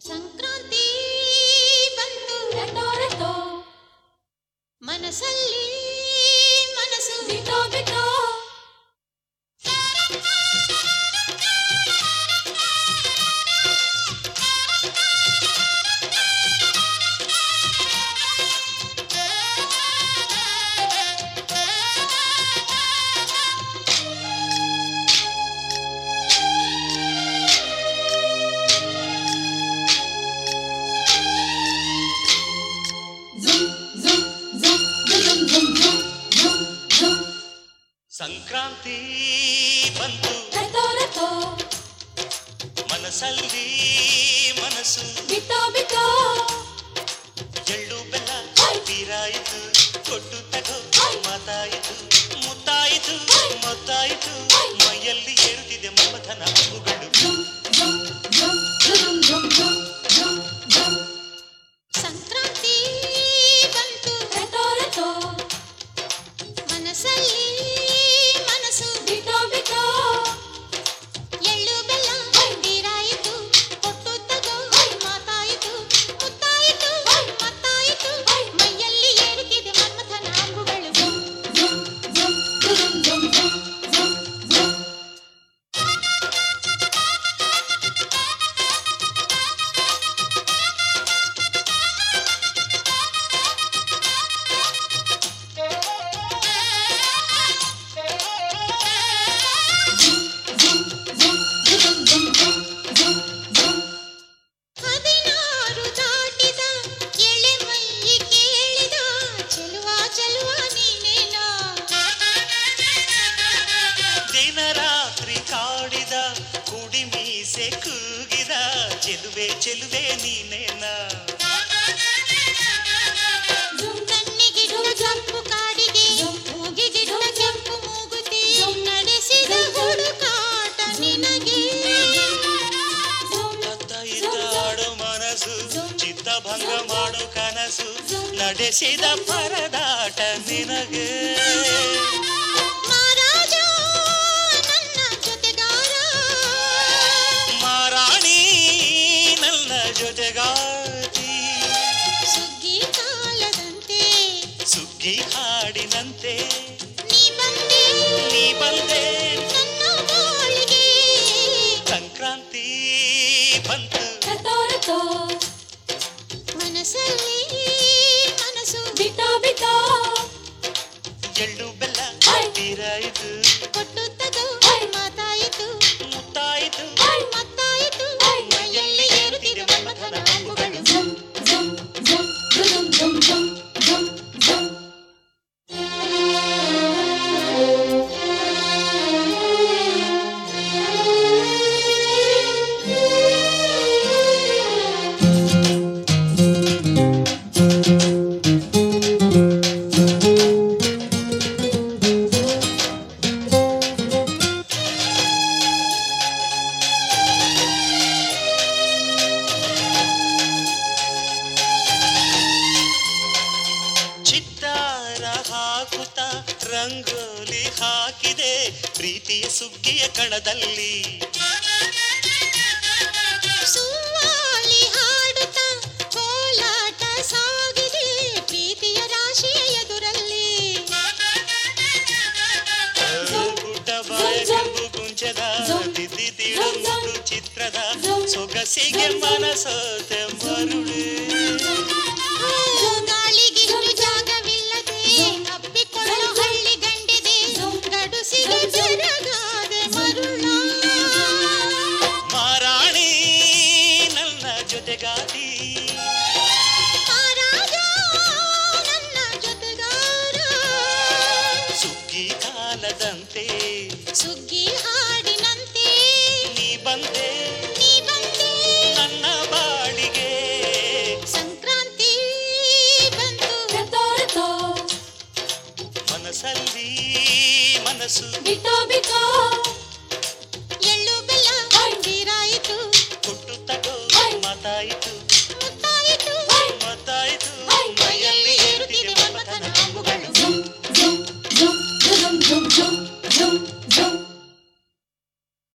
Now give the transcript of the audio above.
ಸಂಕ್ರಾಂತಿ ಬಂತು ರೆಟೋ ರೆಟೋ ಮನಸ್ಸಲ್ಲಿ ಮನಸ್ಸು ಬಿಟೋ ಬಿಟೋ ಝುಮ್ ಝುಮ್ ಝುಮ್ ಝುಮ್ ಝುಮ್ ಝುಮ್ ಝುಮ್ ಝುಮ್ ಸಂಕ್ರಾಂತಿ ಬಂತು ರೆಟೋ ರೆಟೋ ಮನಸ್ಸಲ್ಲಿ ಮನಸ್ಸು ಬಿಟೋ ಬಿಟೋ ಎಳ್ಳು ಬೆಲ್ಲ ತೀರಾಯಿತು ಕೊಟ್ಟು ತಗೋ ಮಾತಾಯಿತು ಮುತ್ತಾಯಿತು ಮೊತ್ತಾಯಿತು ಮೈಯಲ್ಲಿ ಏರುತ್ತಿದೆ ಮಮಥನ ಹಬ್ಬುಗಳು ಝುಮ್ ಝುಮ್ ಝುಮ್ ಝುಮ್ ಝುಮ್ ಝುಮ್ ಝುಮ್ ಝುಮ್ ಸಂಕ್ರಾಂತಿ ಬಂತು ರೆಟೋ ರೆಟೋ ಮನಸ್ಸಲ್ಲಿ ಮನಸ್ಸು ಬಿಟೋ ಬಿಟೋ ಎಳ್ಳು ಬೆಲ್ಲ ತೀರಾಯಿತು ಕೊಟ್ಟು ತಗೋ ಮಾತಾಯಿತು ಮುತ್ತಾಯಿತು ಮತ್ತಾಯಿತು ಮೈಯಲ್ಲಿ ಏರುತ್ತಿದೆ ಮನ್ಮಥನ ಅಂಬುಗಳು ಝುಮ್ ಝುಮ್ ಝುಮ್ ಝುಮ್ ಝುಮ್ ಝುಮ್ ಝುಮ್ ಝುಮ್ ಹದಿನಾರು ದಾಟಿದ ಎಳೆ ಮೈ ಕೇಳಿದ ಚೆಲುವ ಚೆಲುವ ನೀನೇನೋ ದಿನ ರಾತ್ರಿ ಕಾಡಿದ ಕುಡಿ ಮೀಸೆ ಕೂಗಿದ ಚೆಲುವೆ ಚೆಲುವೆ ನೀನೇನ ಕಣ್ಣಿಗಿಡುವ ಕೆಂಪು ಕಾಡಿಗೆ ಮೂಗಿಗಿಡುವ ಕೆಂಪು ಮೂಗುತಿ ನಡೆಸಿದ ಹುಡುಕಾಟ ನಿನಗೆ ಅತ್ತ ಇತ್ತ ಆಡೋ ಮನಸ್ಸು ಚಿತ್ತಭಂಗ ಮಾಡೋ ಕನಸು ನಡೆಸಿದ ಪರದಾಟ ನಿನಗೆ ಮಹಾರಾಜ ನನ್ನ ಜೊತೆಗಾರ ಮಾರಾಣಿ ನನ್ನ ಜೊತೆಗಾತಿ ಸುಗ್ಗಿ ಕಾಲದಂತೆ ಸುಗ್ಗಿ ಹಾಡಿನಂತೆ ನೀ ಬಂದೆ ನೀ ಬಂದೆ ನನ್ನ ಬಾಳಿಗೆ ಸಂಕ್ರಾಂತಿ ಬಂತು ರೆಟೋ ರೆಟೋ ಮನಸ್ಸಲ್ಲಿ ಮನಸ್ಸು ಬಿಟೋ ಬಿಟೋ ಎಳ್ಳು ಬೆಲ್ಲ ತೀರಾಯಿತು ಕೊಟ್ಟು ತಗೋ ಮಾತಾಯಿತು ಮುತ್ತಾಯಿತು ಮತ್ತಾಯಿತು ಮೈಯಲ್ಲಿ ಏರುತ್ತಿದೆ ಮನ್ಮಥನ ಅಂಬುಗಳು ಝುಮ್ ಝುಮ್ ಝುಮ್ ಝುಮ್ ಝುಮ್ ಝುಮ್ ಝುಮ್ ಝುಮ್ ಚಿತ್ತಾರ ಹಾಕುತ್ತ ರಂಗೋಲಿ ಹಾಕಿದೆ ಪ್ರೀತಿಯ ಸುಗ್ಗಿಯ ಕಣದಲ್ಲಿ ಸುವಾಲಿ ಹಾಡುತ್ತ ಕೋಲಾಟ ಸಾಗಿದೆ ಪ್ರೀತಿಯ ರಾಶಿಯ ಎದುರಲ್ಲಿ ಗುಡ್ಡ ಬಾಯ ಕೆಂಪು ಕುಂಚದ ತಿದ್ದಿ ತೀಡು ಮುಟ್ಟು ಚಿತ್ರದ ಸೊಗಸಿಗೆ ಮನಸೋತೆ ಮರುಳು ಗಾಳಿಗೆ ಇನ್ನು ಜಾಗವಿಲ್ಲದೆ ಅಪ್ಪಿಕೊಳ್ಳೋ ಹಳ್ಳಿ ಗಂಡಿದೆ ಗಡುಸಿಗೆ ಜರಗಾದೆ ಮರುಳ ಮಾರಾಣಿ ನನ್ನ ಜೊತೆಗಾತಿ ಮಹಾರಾಜ ನನ್ನ ಜೊತೆಗಾರ ಸುಗ್ಗಿ ಕಾಲದಂತೆ ಸುಗ್ಗಿ ಹಾಡಿನಂತೆ ನೀ ಬಂದೆ ನೀ ಬಂದೆ ನನ್ನ ಬಾಳಿಗೆ ಸಂಕ್ರಾಂತಿ ಬಂತು ರೆಟೋ ರೆಟೋ ಮನಸ್ಸಲ್ಲಿ ಮನಸ್ಸು ಬಿಟೋ ಬಿಟೋ